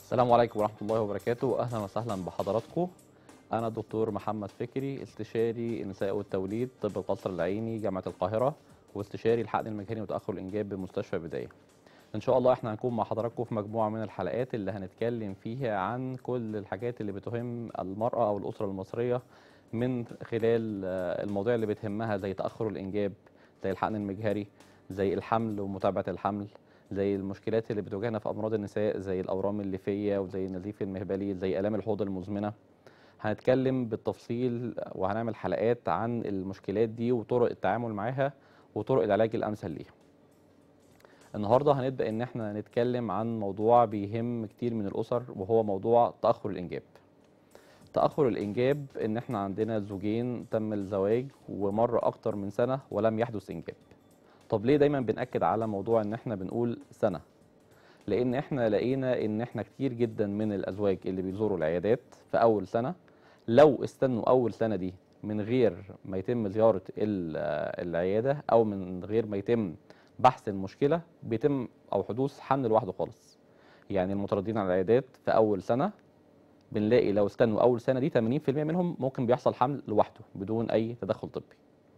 السلام عليكم ورحمة الله وبركاته أهلا وسهلا بحضراتكم أنا الدكتور محمد فكري استشاري النساء والتوليد طب القصر العيني جامعة القاهرة واستشاري الحقن المجهري وتأخر الإنجاب بمستشفى بداية إن شاء الله إحنا هنكون مع حضراتكم في مجموعة من الحلقات اللي هنتكلم فيها عن كل الحاجات اللي بتهم المرأة أو الأسرة المصرية من خلال آه، المواضيع اللي بتهمها زي تأخر الإنجاب زي الحقن المجهري زي الحمل ومتابعة الحمل زي المشكلات اللي بتواجهنا في امراض النساء زي الاورام الليفيه وزي النزيف المهبلي زي الام الحوض المزمنه هنتكلم بالتفصيل وهنعمل حلقات عن المشكلات دي وطرق التعامل معاها وطرق العلاج الامثل ليها النهارده هنبدا ان احنا نتكلم عن موضوع بيهم كتير من الاسر وهو موضوع تاخر الانجاب تاخر الانجاب ان احنا عندنا زوجين تم الزواج ومر اكتر من سنه ولم يحدث انجاب طب ليه دايما بنأكد على موضوع ان احنا بنقول سنة لان احنا لقينا ان احنا كتير جدا من الازواج اللي بيزوروا العيادات في اول سنة لو استنوا اول سنة دي من غير ما يتم زيارة ال- العيادة او من غير ما يتم بحث المشكلة بيتم او حدوث حمل لوحده خالص يعني المترددين على العيادات في اول سنة بنلاقي لو استنوا اول سنة دي 80% منهم ممكن بيحصل حمل لوحده بدون اي تدخل طبي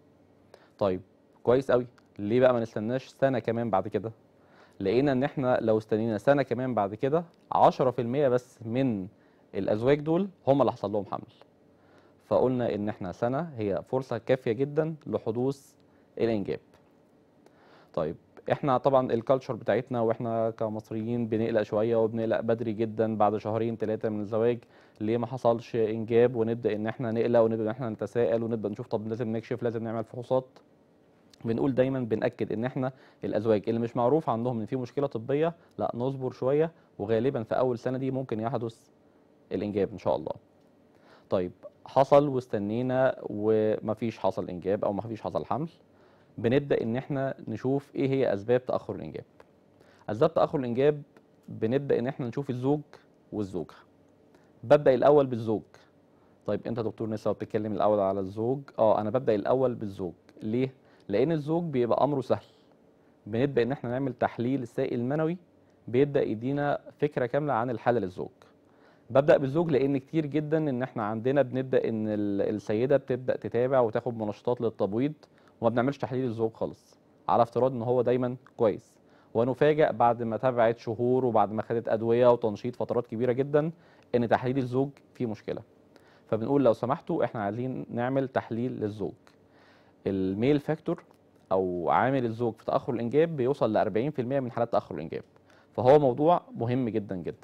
طيب كويس قوي ليه بقى ما نستناش سنه كمان بعد كده لقينا ان احنا لو استنينا سنه كمان بعد كده 10% بس من الازواج دول هم اللي حصل لهم حمل فقلنا ان احنا سنه هي فرصه كافيه جدا لحدوث الانجاب طيب احنا طبعا الكالتشر بتاعتنا واحنا كمصريين بنقلق شويه وبنقلق بدري جدا بعد شهرين ثلاثه من الزواج ليه ما حصلش انجاب ونبدا ان احنا نقلق ونبدا ان احنا نتساءل ونبدا نشوف طب لازم نكشف لازم نعمل فحوصات بنقول دايما بنأكد ان احنا الازواج اللي مش معروف عندهم ان في مشكله طبيه لا نصبر شويه وغالبا في اول سنه دي ممكن يحدث الانجاب ان شاء الله. طيب حصل واستنينا ومفيش حصل انجاب او مفيش حصل حمل بنبدا ان احنا نشوف ايه هي اسباب تاخر الانجاب. اسباب تاخر الانجاب بنبدا ان احنا نشوف الزوج والزوجه. ببدا الاول بالزوج. طيب انت دكتور نسا بتتكلم الاول على الزوج اه انا ببدا الاول بالزوج ليه لان الزوج بيبقى امره سهل بنبدا ان احنا نعمل تحليل السائل المنوي بيبدا يدينا فكره كامله عن الحاله للزوج ببدا بالزوج لان كتير جدا ان احنا عندنا بنبدا ان ال- السيده بتبدا تتابع وتاخد منشطات للتبويض وما بنعملش تحليل الزوج خالص على افتراض ان هو دايما كويس ونفاجئ بعد ما تابعت شهور وبعد ما خدت ادويه وتنشيط فترات كبيره جدا ان تحليل الزوج فيه مشكله فبنقول لو سمحتوا احنا عايزين نعمل تحليل للزوج الميل فاكتور او عامل الزوج في تاخر الانجاب بيوصل ل 40% من حالات تاخر الانجاب فهو موضوع مهم جدا جدا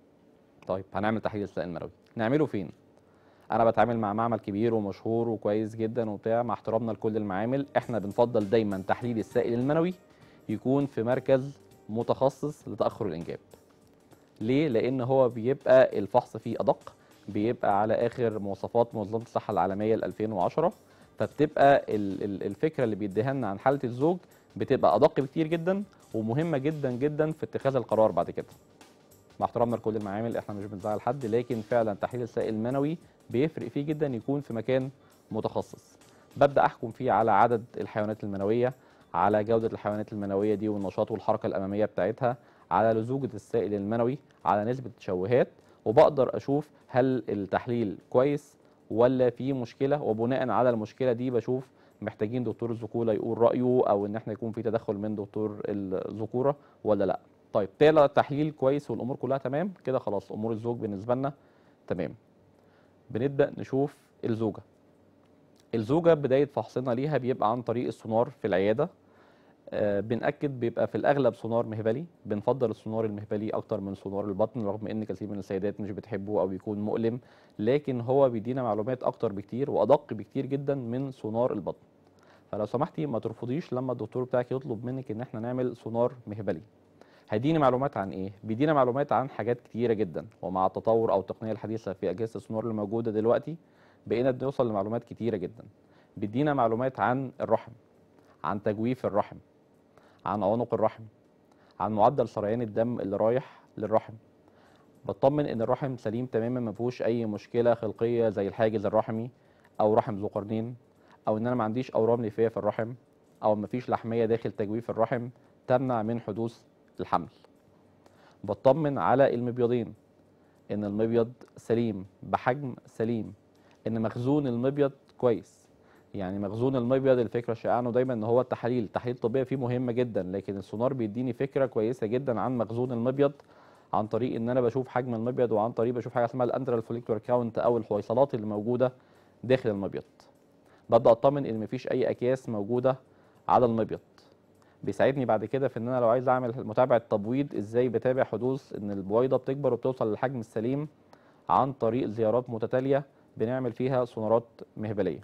طيب هنعمل تحليل السائل المنوي نعمله فين انا بتعامل مع معمل كبير ومشهور وكويس جدا وبتاع مع احترامنا لكل المعامل احنا بنفضل دايما تحليل السائل المنوي يكون في مركز متخصص لتاخر الانجاب ليه لان هو بيبقى الفحص فيه ادق بيبقى على اخر مواصفات منظمه الصحه العالميه ل 2010 فبتبقى ال- ال- الفكره اللي بيديها لنا عن حاله الزوج بتبقى ادق بكتير جدا ومهمه جدا جدا في اتخاذ القرار بعد كده مع احترامنا لكل المعامل احنا مش بنزعل حد لكن فعلا تحليل السائل المنوي بيفرق فيه جدا يكون في مكان متخصص ببدا احكم فيه على عدد الحيوانات المنويه على جوده الحيوانات المنويه دي والنشاط والحركه الاماميه بتاعتها على لزوجه السائل المنوي على نسبه التشوهات وبقدر اشوف هل التحليل كويس ولا في مشكله وبناء على المشكله دي بشوف محتاجين دكتور الذكوره يقول رايه او ان احنا يكون في تدخل من دكتور الذكوره ولا لا طيب طلع تحليل كويس والامور كلها تمام كده خلاص امور الزوج بالنسبه لنا تمام بنبدا نشوف الزوجه الزوجه بدايه فحصنا ليها بيبقى عن طريق السونار في العياده آه، بنأكد بيبقى في الأغلب سونار مهبلي بنفضل السونار المهبلي أكتر من سونار البطن رغم إن كثير من السيدات مش بتحبه أو بيكون مؤلم لكن هو بيدينا معلومات أكتر بكتير وأدق بكتير جدا من سونار البطن فلو سمحتي ما ترفضيش لما الدكتور بتاعك يطلب منك إن احنا نعمل سونار مهبلي هيديني معلومات عن ايه؟ بيدينا معلومات عن حاجات كتيرة جدا ومع التطور او التقنية الحديثة في اجهزة السونار اللي موجودة دلوقتي بقينا بنوصل لمعلومات كتيرة جدا بيدينا معلومات عن الرحم عن تجويف الرحم عن عنق الرحم عن معدل سريان الدم اللي رايح للرحم بطمن ان الرحم سليم تماما ما فيهوش اي مشكله خلقيه زي الحاجز الرحمي او رحم ذو قرنين او ان انا ما عنديش اورام ليفيه في الرحم او ما فيش لحميه داخل تجويف الرحم تمنع من حدوث الحمل بطمن على المبيضين ان المبيض سليم بحجم سليم ان مخزون المبيض كويس يعني مخزون المبيض الفكره الشائعه عنه دايما ان هو التحاليل التحاليل الطبيه فيه مهمه جدا لكن السونار بيديني فكره كويسه جدا عن مخزون المبيض عن طريق ان انا بشوف حجم المبيض وعن طريق بشوف حاجه اسمها الاندرال فوليكولار كاونت او الحويصلات اللي موجوده داخل المبيض ببدا اطمن ان مفيش اي اكياس موجوده على المبيض بيساعدني بعد كده في ان انا لو عايز اعمل متابعه تبويض ازاي بتابع حدوث ان البويضه بتكبر وبتوصل للحجم السليم عن طريق زيارات متتاليه بنعمل فيها سونارات مهبليه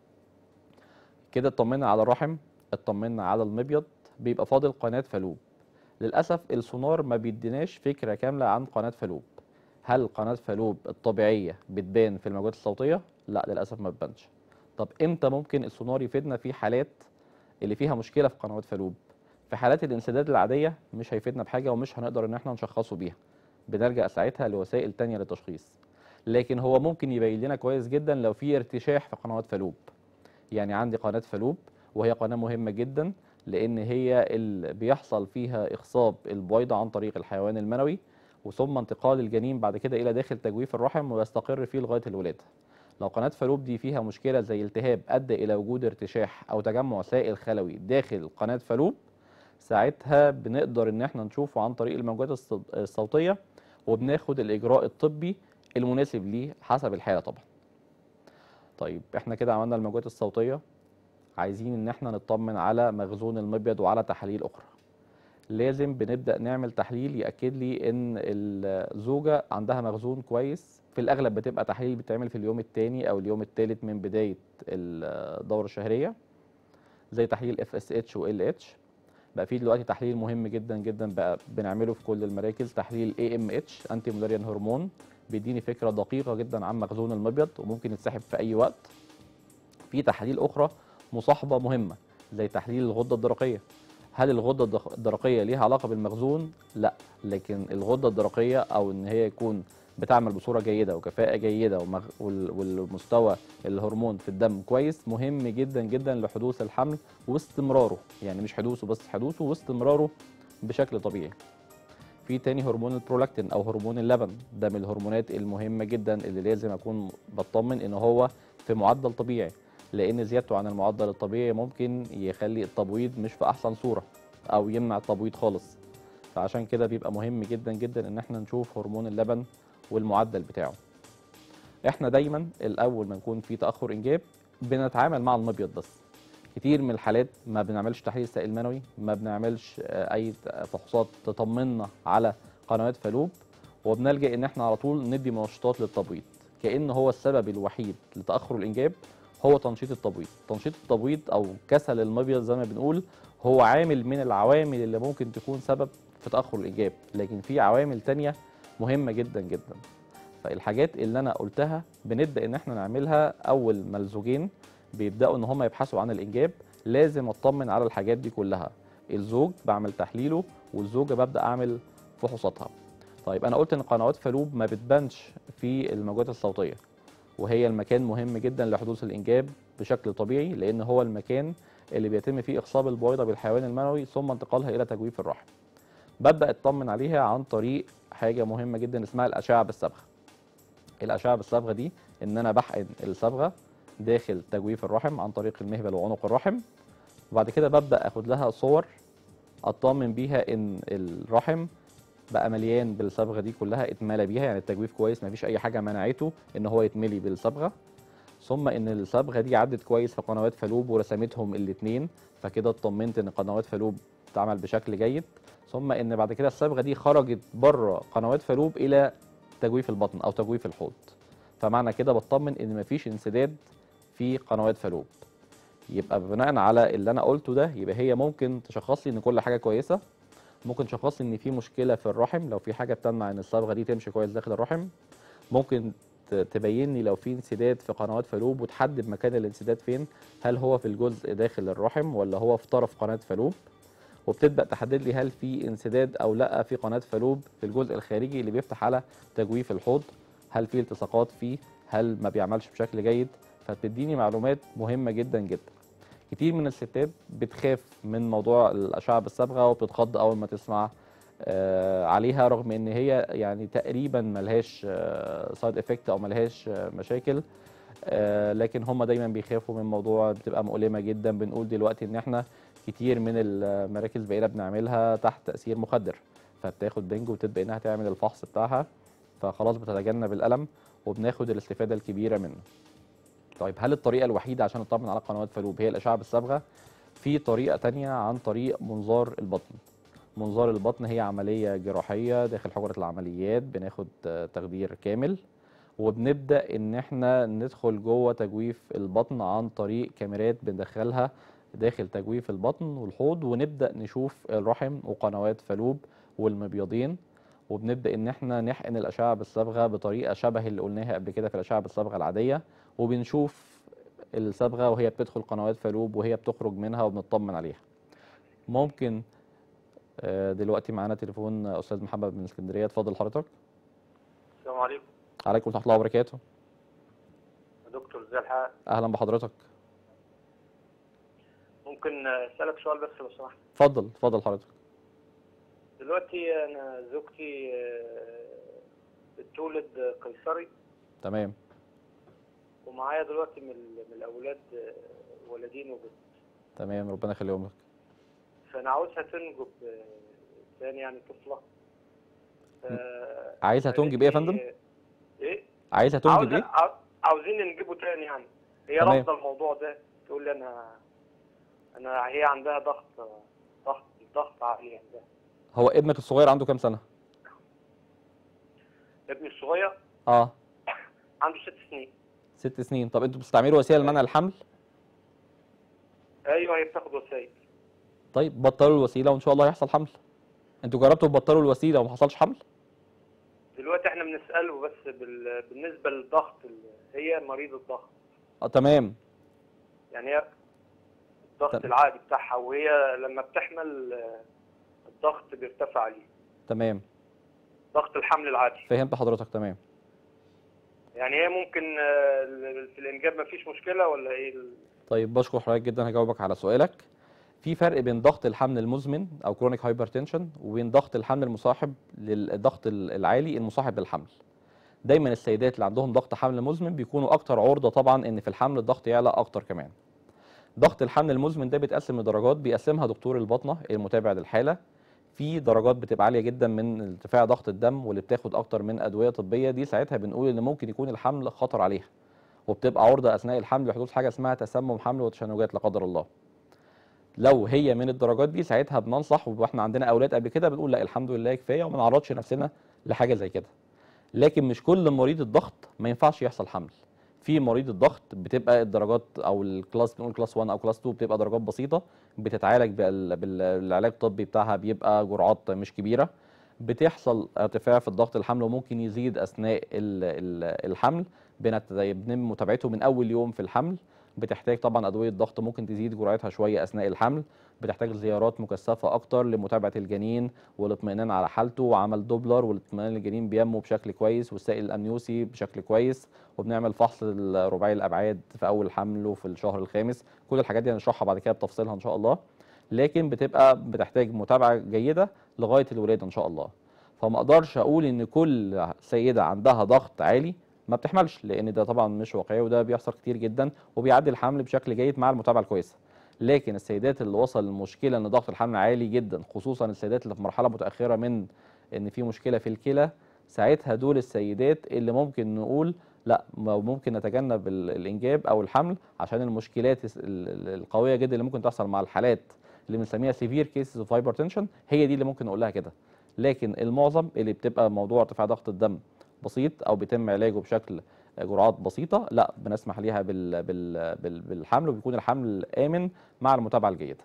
كده اطمنا على الرحم اطمنا على المبيض بيبقى فاضل قناه فالوب للاسف السونار ما بيديناش فكره كامله عن قناه فالوب هل قناه فالوب الطبيعيه بتبان في الموجات الصوتيه لا للاسف ما بتبانش طب امتى ممكن السونار يفيدنا في حالات اللي فيها مشكله في قنوات فالوب في حالات الانسداد العاديه مش هيفيدنا بحاجه ومش هنقدر ان احنا نشخصه بيها بنرجع ساعتها لوسائل تانية للتشخيص لكن هو ممكن يبين لنا كويس جدا لو في ارتشاح في قنوات فالوب يعني عندي قناه فالوب وهي قناه مهمه جدا لان هي اللي بيحصل فيها اخصاب البويضه عن طريق الحيوان المنوي وثم انتقال الجنين بعد كده الى داخل تجويف الرحم ويستقر فيه لغايه الولاده لو قناه فالوب دي فيها مشكله زي التهاب ادى الى وجود ارتشاح او تجمع سائل خلوي داخل قناه فالوب ساعتها بنقدر ان احنا نشوفه عن طريق الموجات الص- الصوتيه وبناخد الاجراء الطبي المناسب ليه حسب الحاله طبعا طيب احنا كده عملنا الموجات الصوتيه عايزين ان احنا نطمن على مخزون المبيض وعلى تحاليل اخرى لازم بنبدا نعمل تحليل ياكد لي ان الزوجه عندها مخزون كويس في الاغلب بتبقى تحاليل بتتعمل في اليوم الثاني او اليوم الثالث من بدايه الدوره الشهريه زي تحليل اف اس اتش وال اتش بقى في دلوقتي تحليل مهم جدا جدا بقى بنعمله في كل المراكز تحليل اي ام اتش انتي مولاريان هرمون بيديني فكره دقيقه جدا عن مخزون المبيض وممكن يتسحب في اي وقت في تحاليل اخرى مصاحبه مهمه زي تحليل الغده الدرقيه هل الغده الدق- الدرقيه ليها علاقه بالمخزون لا لكن الغده الدرقيه او ان هي يكون بتعمل بصوره جيده وكفاءه جيده ومغ... وال... والمستوى الهرمون في الدم كويس مهم جدا جدا لحدوث الحمل واستمراره يعني مش حدوثه بس حدوثه واستمراره بشكل طبيعي في تاني هرمون البرولاكتين او هرمون اللبن ده من الهرمونات المهمه جدا اللي لازم اكون بطمن ان هو في معدل طبيعي لان زيادته عن المعدل الطبيعي ممكن يخلي التبويض مش في احسن صوره او يمنع التبويض خالص فعشان كده بيبقى مهم جدا جدا ان احنا نشوف هرمون اللبن والمعدل بتاعه احنا دايما الاول ما نكون في تاخر انجاب بنتعامل مع المبيض بس كتير من الحالات ما بنعملش تحليل سائل منوي ما بنعملش آه، اي فحوصات تطمنا على قنوات فالوب وبنلجا ان احنا على طول ندي منشطات للتبويض كان هو السبب الوحيد لتاخر الانجاب هو تنشيط التبويض تنشيط التبويض او كسل المبيض زي ما بنقول هو عامل من العوامل اللي ممكن تكون سبب في تاخر الانجاب لكن في عوامل تانية مهمه جدا جدا فالحاجات اللي انا قلتها بنبدا ان احنا نعملها اول ما الزوجين بيبداوا ان هم يبحثوا عن الانجاب لازم اطمن على الحاجات دي كلها الزوج بعمل تحليله والزوجه ببدا اعمل فحوصاتها طيب انا قلت ان قنوات فالوب ما بتبانش في الموجات الصوتيه وهي المكان مهم جدا لحدوث الانجاب بشكل طبيعي لان هو المكان اللي بيتم فيه اخصاب البويضه بالحيوان المنوي ثم انتقالها الى تجويف الرحم ببدا اطمن عليها عن طريق حاجه مهمه جدا اسمها الاشعه بالصبغه الاشعه بالصبغه دي ان انا بحقن الصبغه داخل تجويف الرحم عن طريق المهبل وعنق الرحم وبعد كده ببدا اخد لها صور اطمن بيها ان الرحم بقى مليان بالصبغه دي كلها اتملى بيها يعني التجويف كويس مفيش اي حاجه منعته ان هو يتملي بالصبغه ثم ان الصبغه دي عدت كويس في قنوات فالوب ورسمتهم الاثنين فكده اطمنت ان قنوات فالوب بتعمل بشكل جيد ثم ان بعد كده الصبغه دي خرجت بره قنوات فالوب الى تجويف البطن او تجويف الحوض فمعنى كده بطمن ان مفيش انسداد في قنوات فالوب يبقى بناء على اللي انا قلته ده يبقى هي ممكن تشخص لي ان كل حاجه كويسه ممكن تشخص لي ان في مشكله في الرحم لو في حاجه بتمنع ان الصبغه دي تمشي كويس داخل الرحم ممكن ت- تبين لي لو في انسداد في قنوات فالوب وتحدد مكان الانسداد فين هل هو في الجزء داخل الرحم ولا هو في طرف قناه فالوب وبتبدا تحدد لي هل في انسداد او لا في قناه فالوب في الجزء الخارجي اللي بيفتح على تجويف الحوض هل في التصاقات فيه هل ما بيعملش بشكل جيد فبتديني معلومات مهمه جدا جدا كتير من الستات بتخاف من موضوع الاشعه بالصبغه وبتتخض اول ما تسمع آه، عليها رغم ان هي يعني تقريبا ملهاش سايد افكت او ملهاش آه، مشاكل آه، لكن هم دايما بيخافوا من موضوع بتبقى مؤلمه جدا بنقول دلوقتي ان احنا كتير من المراكز بقينا بنعملها تحت تاثير مخدر فبتاخد بنج وتبدا انها تعمل الفحص بتاعها فخلاص بتتجنب الالم وبناخد الاستفاده الكبيره منه طيب هل الطريقه الوحيده عشان نطمن على قنوات فالوب هي الاشعه بالصبغه في طريقه تانية عن طريق منظار البطن منظار البطن هي عمليه جراحيه داخل حجره العمليات بناخد آه، تخدير كامل وبنبدا ان احنا ندخل جوه تجويف البطن عن طريق كاميرات بندخلها داخل تجويف البطن والحوض ونبدا نشوف الرحم وقنوات فالوب والمبيضين وبنبدا ان احنا نحقن الاشعه بالصبغه بطريقه شبه اللي قلناها قبل كده في الاشعه بالصبغه العاديه وبنشوف الصبغه وهي بتدخل قنوات فالوب وهي بتخرج منها وبنطمن عليها ممكن آه، دلوقتي معانا تليفون استاذ محمد من اسكندريه اتفضل حضرتك السلام عليكم عليكم ورحمه الله وبركاته يا دكتور ازي الحال اهلا بحضرتك ممكن اسالك سؤال بس لو سمحت اتفضل اتفضل حضرتك دلوقتي انا زوجتي آه، بتولد قيصري تمام ومعايا دلوقتي من ال- من الاولاد آه، ولدين وبنت تمام ربنا يخليهم لك فانا عاوزها تنجب آه، تاني يعني طفله ف- عايزها تنجب ايه يا قالت لي- فندم؟ ايه عايزها تنجب عاوزة ايه عاو- عاوزين نجيبه تاني يعني هي تمام. رافضه الموضوع ده تقول لي انا انا هي عندها ضغط ضغط ضغط عالي عندها هو ابنك الصغير عنده كام سنه ابني الصغير اه عنده ست سنين ست سنين طب انتوا بتستعملوا وسيله لمنع الحمل ايوه هي بتاخد وسائل طيب بطلوا الوسيله وان شاء الله هيحصل حمل انتوا جربتوا تبطلوا الوسيله وما حصلش حمل دلوقتي احنا بنساله بس بال... بالنسبه للضغط ال- هي مريضه ضغط اه تمام يعني هي الضغط تمام. العادي بتاعها وهي لما بتحمل آه، الضغط بيرتفع عليه تمام ضغط الحمل العادي فهمت حضرتك تمام يعني هي ممكن آه، ال- في الانجاب مفيش مشكله ولا ايه ال- طيب بشكر حضرتك جدا هجاوبك على سؤالك في فرق بين ضغط الحمل المزمن او كرونيك هايبرتنشن وبين ضغط الحمل المصاحب للضغط العالي المصاحب للحمل دايما السيدات اللي عندهم ضغط حمل مزمن بيكونوا اكتر عرضه طبعا ان في الحمل الضغط يعلى اكتر كمان ضغط الحمل المزمن ده بيتقسم لدرجات بيقسمها دكتور الباطنه المتابع للحاله في درجات بتبقى عاليه جدا من ارتفاع ضغط الدم واللي بتاخد اكتر من ادويه طبيه دي ساعتها بنقول ان ممكن يكون الحمل خطر عليها وبتبقى عرضه اثناء الحمل لحدوث حاجه اسمها تسمم حمل وتشنجات لا قدر الله لو هي من الدرجات دي ساعتها بننصح واحنا عندنا اولاد قبل كده بنقول لا الحمد لله كفايه وما نعرضش نفسنا لحاجه زي كده لكن مش كل مريض الضغط ما ينفعش يحصل حمل في مريض الضغط بتبقى الدرجات او الكلاس بنقول كلاس 1 او كلاس 2 بتبقى درجات بسيطه بتتعالج بال- بال- بالعلاج الطبي بتاعها بيبقى جرعات مش كبيره بتحصل ارتفاع في الضغط الحمل وممكن يزيد اثناء ال- ال- الحمل بنت- بنتم متابعته من اول يوم في الحمل بتحتاج طبعا ادويه ضغط ممكن تزيد جرعتها شويه اثناء الحمل بتحتاج زيارات مكثفه اكتر لمتابعه الجنين والاطمئنان على حالته وعمل دوبلر والاطمئنان للجنين بينمو بشكل كويس والسائل الامنيوسي بشكل كويس وبنعمل فحص الرباعي الابعاد في اول حمل وفي الشهر الخامس كل الحاجات دي هنشرحها بعد كده بتفصيلها ان شاء الله لكن بتبقى بتحتاج متابعه جيده لغايه الولاده ان شاء الله فما اقدرش اقول ان كل سيده عندها ضغط عالي ما بتحملش لان ده طبعا مش واقعي وده بيحصل كتير جدا وبيعدي الحمل بشكل جيد مع المتابعه الكويسه لكن السيدات اللي وصل المشكله ان ضغط الحمل عالي جدا خصوصا السيدات اللي في مرحله متاخره من ان في مشكله في الكلى ساعتها دول السيدات اللي ممكن نقول لا ما ممكن نتجنب ال- الانجاب او الحمل عشان المشكلات الس- ال- ال- القويه جدا اللي ممكن تحصل مع الحالات اللي بنسميها سيفير كيسز اوف هايبرتنشن هي دي اللي ممكن نقول لها كده لكن المعظم اللي بتبقى موضوع ارتفاع ضغط الدم بسيط او بيتم علاجه بشكل جرعات بسيطه لا بنسمح ليها بال بال بال بالحمل وبيكون الحمل امن مع المتابعه الجيده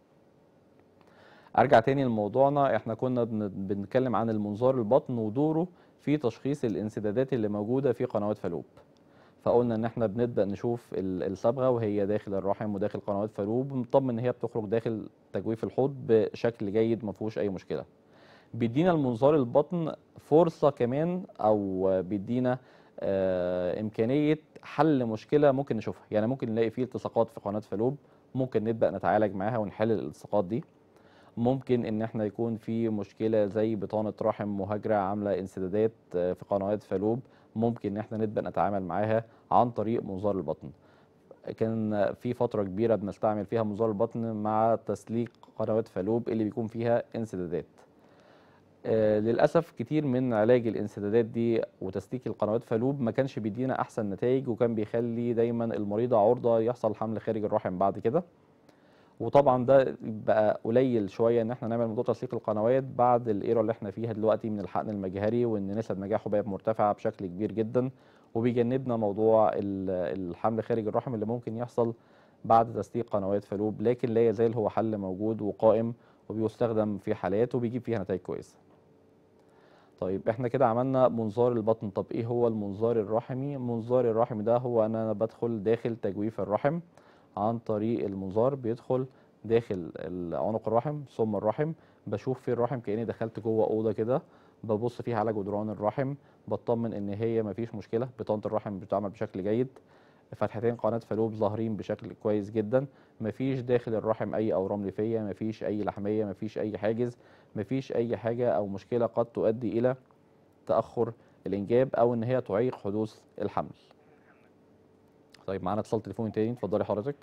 ارجع تاني لموضوعنا احنا كنا بن- بنتكلم عن المنظار البطن ودوره في تشخيص الانسدادات اللي موجوده في قنوات فالوب فقلنا ان احنا بنبدا نشوف ال- الصبغه وهي داخل الرحم وداخل قنوات فالوب ونطمن ان هي بتخرج داخل تجويف الحوض بشكل جيد ما فيهوش اي مشكله بيدينا المنظار البطن فرصه كمان او بيدينا آه، امكانيه حل مشكله ممكن نشوفها يعني ممكن نلاقي فيه التصاقات في قناه فالوب ممكن نبدا نتعالج معاها ونحل الالتصاقات دي ممكن ان احنا يكون في مشكله زي بطانه رحم مهاجره عامله انسدادات آه، في قنوات فالوب ممكن ان احنا نبدا نتعامل معاها عن طريق منظار البطن كان في فتره كبيره بنستعمل فيها منظار البطن مع تسليك قنوات فالوب اللي بيكون فيها انسدادات آه، للاسف كتير من علاج الانسدادات دي وتسليك القنوات فالوب ما كانش بيدينا احسن نتائج وكان بيخلي دايما المريضه عرضه يحصل حمل خارج الرحم بعد كده وطبعا ده بقى قليل شويه ان احنا نعمل موضوع تسليك القنوات بعد الايرا اللي احنا فيها دلوقتي من الحقن المجهري وان نسب نجاحه بقت مرتفعه بشكل كبير جدا وبيجنبنا موضوع ال- الحمل خارج الرحم اللي ممكن يحصل بعد تسليك قنوات فالوب لكن لا يزال هو حل موجود وقائم وبيستخدم في حالات وبيجيب فيها نتائج كويسه طيب احنا كده عملنا منظار البطن طب ايه هو المنظار الرحمي المنظار الرحمي ده هو ان انا بدخل داخل تجويف الرحم عن طريق المنظار بيدخل داخل ال- عنق الرحم ثم الرحم بشوف في الرحم كاني دخلت جوه اوضه كده ببص فيها على جدران الرحم بطمن ان هي مفيش مشكله بطانه الرحم بتعمل بشكل جيد فتحتين قناه فالوب ظاهرين بشكل كويس جدا مفيش داخل الرحم اي اورام ليفيه مفيش اي لحميه مفيش اي حاجز مفيش اي حاجه او مشكله قد تؤدي الى تاخر الانجاب او ان هي تعيق حدوث الحمل طيب معانا اتصال تليفوني تاني اتفضلي حضرتك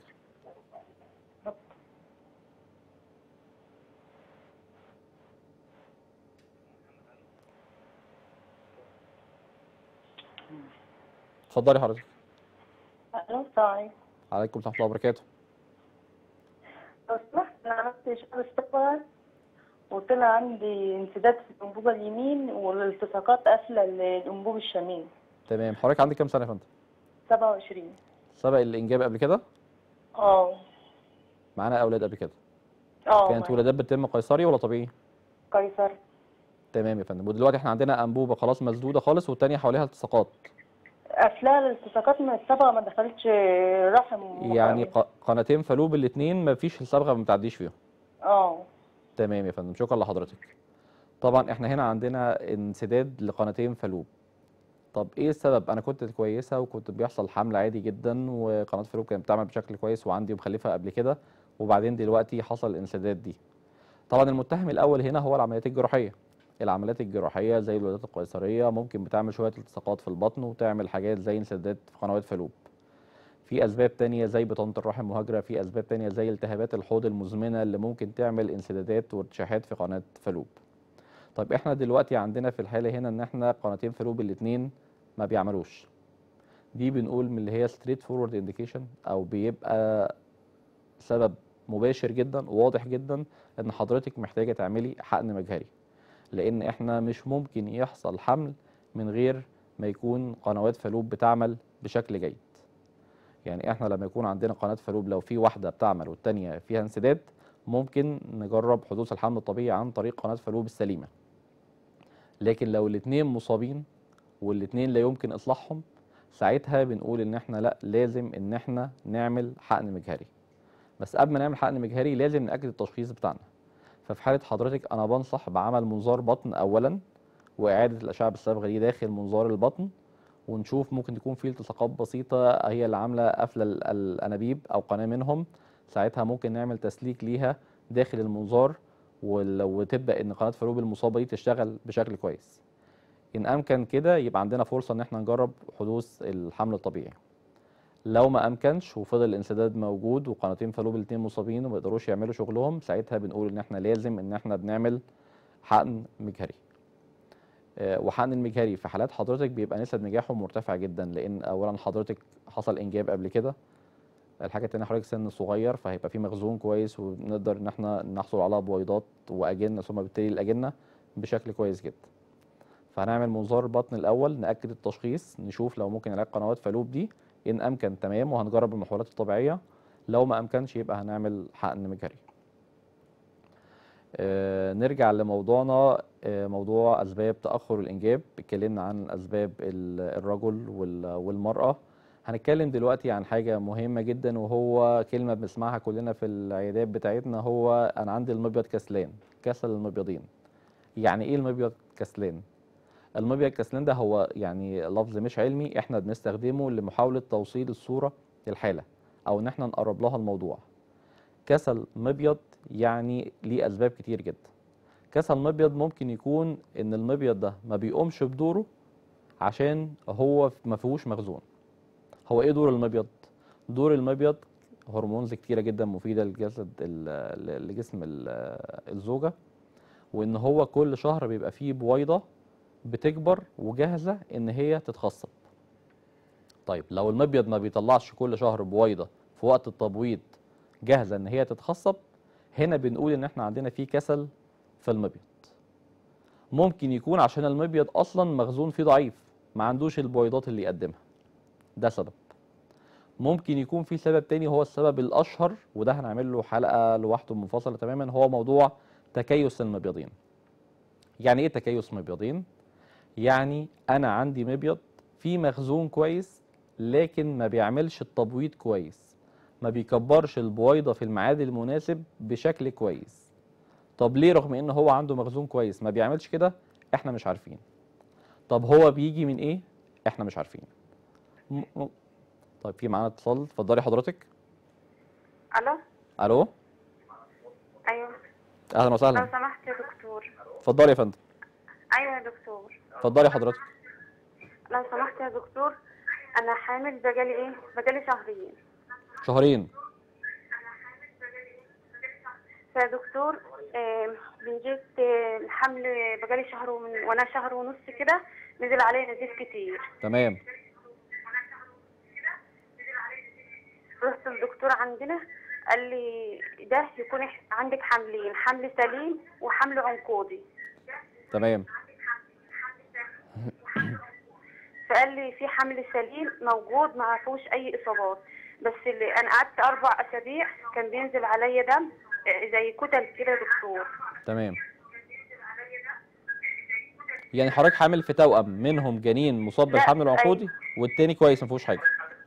اتفضلي حضرتك الو السلام عليكم ورحمه الله وبركاته لو سمحت انا عملت شهر الصفر وطلع عندي انسداد في الانبوبه اليمين والالتصاقات قافله الانبوب الشمال تمام حضرتك عندك كام سنه يا فندم 27 سبق الانجاب قبل كده اه معانا اولاد قبل كده اه كانت معايا. ولادات بتتم قيصري ولا طبيعي قيصر تمام يا فندم ودلوقتي احنا عندنا انبوبه خلاص مسدوده خالص والتانيه حواليها التصاقات قافله الالتصاقات من الصبغه ما دخلتش رحم يعني ق- قناتين فالوب الاثنين مفيش الصبغه ما بتعديش فيهم اه تمام يا فندم شكرا لحضرتك طبعا احنا هنا عندنا انسداد لقناتين فالوب طب ايه السبب انا كنت كويسه وكنت بيحصل حمل عادي جدا وقناه فالوب كانت بتعمل بشكل كويس وعندي مخلفه قبل كده وبعدين دلوقتي حصل الانسداد دي طبعا المتهم الاول هنا هو العمليات الجراحيه العمليات الجراحيه زي الولادات القيصريه ممكن بتعمل شويه التصاقات في البطن وتعمل حاجات زي انسداد في قنوات فالوب في اسباب تانية زي بطانه الرحم مهاجره في اسباب تانية زي التهابات الحوض المزمنه اللي ممكن تعمل انسدادات وارتشاحات في قناه فالوب طيب احنا دلوقتي عندنا في الحاله هنا ان احنا قناتين فالوب الاثنين ما بيعملوش دي بنقول من اللي هي ستريت فورورد انديكيشن او بيبقى سبب مباشر جدا وواضح جدا ان حضرتك محتاجه تعملي حقن مجهري لان احنا مش ممكن يحصل حمل من غير ما يكون قنوات فالوب بتعمل بشكل جيد يعني احنا لما يكون عندنا قناه فالوب لو في واحده بتعمل والتانيه فيها انسداد ممكن نجرب حدوث الحمل الطبيعي عن طريق قناه فالوب السليمه لكن لو الاتنين مصابين والاتنين لا يمكن اصلاحهم ساعتها بنقول ان احنا لا لازم ان احنا نعمل حقن مجهري بس قبل ما نعمل حقن مجهري لازم ناكد التشخيص بتاعنا ففي حاله حضرتك انا بنصح بعمل منظار بطن اولا واعاده الاشعه بالصبغه دي داخل منظار البطن ونشوف ممكن تكون في التصاقات بسيطه هي اللي عامله قافله ال- الانابيب او قناه منهم ساعتها ممكن نعمل تسليك ليها داخل المنظار ول- وتبدا ان قناه فالوب المصابه دي تشتغل بشكل كويس ان امكن كده يبقى عندنا فرصه ان احنا نجرب حدوث الحمل الطبيعي لو ما امكنش وفضل الانسداد موجود وقناتين فالوب الاثنين مصابين وما يقدروش يعملوا شغلهم ساعتها بنقول ان احنا لازم ان احنا بنعمل حقن مجهري آه، وحقن المجهري في حالات حضرتك بيبقى نسب نجاحه مرتفعه جدا لان اولا حضرتك حصل انجاب قبل كده الحاجه التانيه حضرتك سن صغير فهيبقى في مخزون كويس ونقدر ان احنا نحصل على بويضات واجنه ثم بالتالي الاجنه بشكل كويس جدا فهنعمل منظار البطن الاول ناكد التشخيص نشوف لو ممكن علاج قنوات فالوب دي ان امكن تمام وهنجرب المحاولات الطبيعيه لو ما امكنش يبقى هنعمل حقن مجهري آه نرجع لموضوعنا آه موضوع اسباب تاخر الانجاب اتكلمنا عن اسباب ال- الرجل وال- والمراه هنتكلم دلوقتي عن حاجه مهمه جدا وهو كلمه بنسمعها كلنا في العيادات بتاعتنا هو انا عندي المبيض كسلان كسل المبيضين يعني ايه المبيض كسلان المبيض كسلان ده هو يعني لفظ مش علمي احنا بنستخدمه لمحاولة توصيل الصورة للحالة او ان احنا نقرب لها الموضوع كسل مبيض يعني ليه اسباب كتير جدا كسل مبيض ممكن يكون ان المبيض ده ما بيقومش بدوره عشان هو ما فيهوش مخزون هو ايه دور المبيض دور المبيض هرمونز كتيره جدا مفيده للجسد ال- لجسم ال- الزوجه وان هو كل شهر بيبقى فيه بويضه بتكبر وجاهزه ان هي تتخصب طيب لو المبيض ما بيطلعش كل شهر بويضه في وقت التبويض جاهزه ان هي تتخصب هنا بنقول ان احنا عندنا في كسل في المبيض ممكن يكون عشان المبيض اصلا مخزون فيه ضعيف ما عندوش البويضات اللي يقدمها ده سبب ممكن يكون في سبب تاني هو السبب الاشهر وده هنعمل له حلقه لوحده منفصله تماما هو موضوع تكيس المبيضين يعني ايه تكيس مبيضين يعني انا عندي مبيض فيه مخزون كويس لكن ما بيعملش التبويض كويس ما بيكبرش البويضه في الميعاد المناسب بشكل كويس طب ليه رغم ان هو عنده مخزون كويس ما بيعملش كده احنا مش عارفين طب هو بيجي من ايه احنا مش عارفين م- م- طيب في معانا اتصال اتفضلي حضرتك الو الو ايوه اهلا لو وسهلا سمحت يا دكتور اتفضلي يا فندم ايوه يا دكتور اتفضلي حضرتك لو سمحت يا دكتور انا حامل بقالي ايه بقالي شهرين شهرين فيا دكتور آم، من جيت آه، الحمل بقالي شهر ومن وانا شهر ونص كده نزل عليا نزيف كتير تمام رحت الدكتور عندنا قال لي ده يكون إح- عندك حملين حمل سليم وحمل عنقودي تمام فقال لي في حمل سليم موجود ما فيهوش اي اصابات بس اللي انا قعدت اربع اسابيع كان بينزل عليا دم آه، زي كتل كده يا دكتور تمام يعني حضرتك حامل في توأم منهم جنين مصاب لا، بالحمل أيوة. العنقودي والتاني كويس ما فيهوش حاجه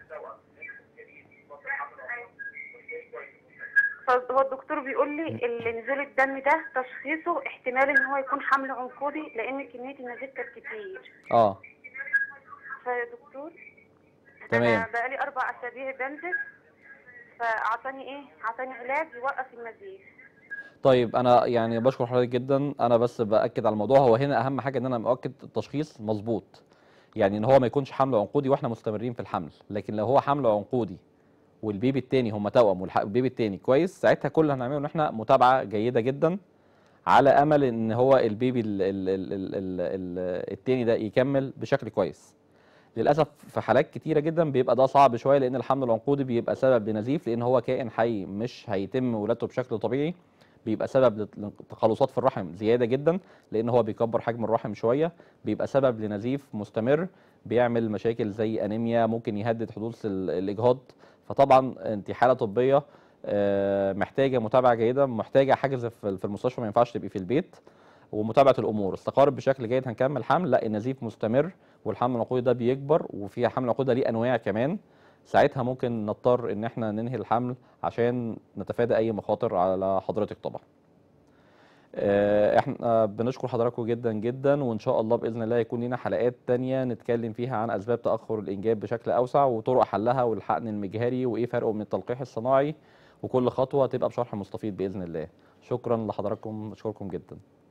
فهو الدكتور بيقول لي اللي نزول الدم ده تشخيصه احتمال ان هو يكون حمل عنقودي لان كميه النزيف كانت كتير اه فيا دكتور تمام. انا بقالي اربع اسابيع بنزف فاعطاني ايه اعطاني علاج يوقف النزيف طيب انا يعني بشكر حضرتك جدا انا بس باكد على الموضوع هو هنا اهم حاجه ان انا مؤكد التشخيص مظبوط يعني ان هو ما يكونش حمل عنقودي واحنا مستمرين في الحمل لكن لو هو حمل عنقودي والبيبي التاني هم توأم والبيبي التاني كويس ساعتها كل اللي هنعمله ان احنا متابعه جيده جدا على امل ان هو البيبي ال ال ال ال ال ال التاني ده يكمل بشكل كويس للاسف في حالات كتيره جدا بيبقى ده صعب شويه لان الحمل العنقودي بيبقى سبب لنزيف لان هو كائن حي مش هيتم ولادته بشكل طبيعي بيبقى سبب لتقلصات في الرحم زياده جدا لان هو بيكبر حجم الرحم شويه بيبقى سبب لنزيف مستمر بيعمل مشاكل زي انيميا ممكن يهدد حدوث ال- الاجهاض فطبعا انت حاله طبيه آه، محتاجه متابعه جيده محتاجه حجز في في المستشفى ما ينفعش تبقي في البيت ومتابعه الامور استقرت بشكل جيد هنكمل حمل لا النزيف مستمر والحمل العنقودي ده بيكبر وفي حمل عنقودي ده ليه انواع كمان ساعتها ممكن نضطر ان احنا ننهي الحمل عشان نتفادى اي مخاطر على حضرتك طبعا آه، احنا بنشكر حضراتكم جدا جدا وان شاء الله باذن الله يكون لنا حلقات تانية نتكلم فيها عن اسباب تاخر الانجاب بشكل اوسع وطرق حلها والحقن المجهري وايه فرقه من التلقيح الصناعي وكل خطوه تبقى بشرح مستفيض باذن الله شكرا لحضراتكم اشكركم جدا